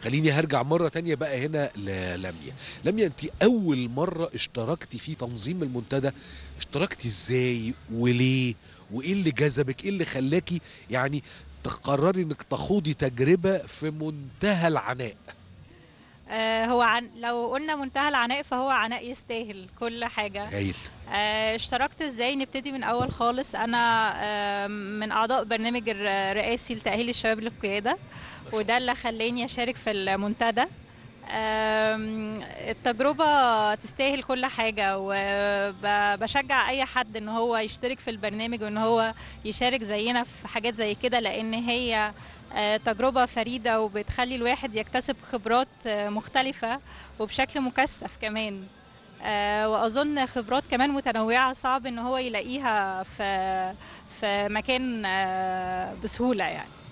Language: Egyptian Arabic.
خليني هرجع مرة تانية بقى هنا للميا لميا انت اول مرة اشتركتي في تنظيم المنتدى اشتركتي ازاي وليه وايه اللي جذبك ايه اللي خلاكي يعني تقرري انك تخوضي تجربة في منتهى العناء آه، هو عن لو قلنا منتهى العناء فهو عناء يستاهل كل حاجة هايل آه، اشتركت ازاي نبتدي من اول خالص انا آه، من اعضاء برنامج الرئاسي لتأهيل الشباب للقيادة وده اللي خلاني اشارك في المنتدى آم، التجربة تستاهل كل حاجة وبشجع أي حد إن هو يشترك في البرنامج وإن هو يشارك زينا في حاجات زي كده لأن هي آه، تجربة فريدة وبتخلي الواحد يكتسب خبرات آه، مختلفة وبشكل مكثف كمان آه، وأظن خبرات كمان متنوعة صعب إن هو يلاقيها في في مكان آه، بسهولة يعني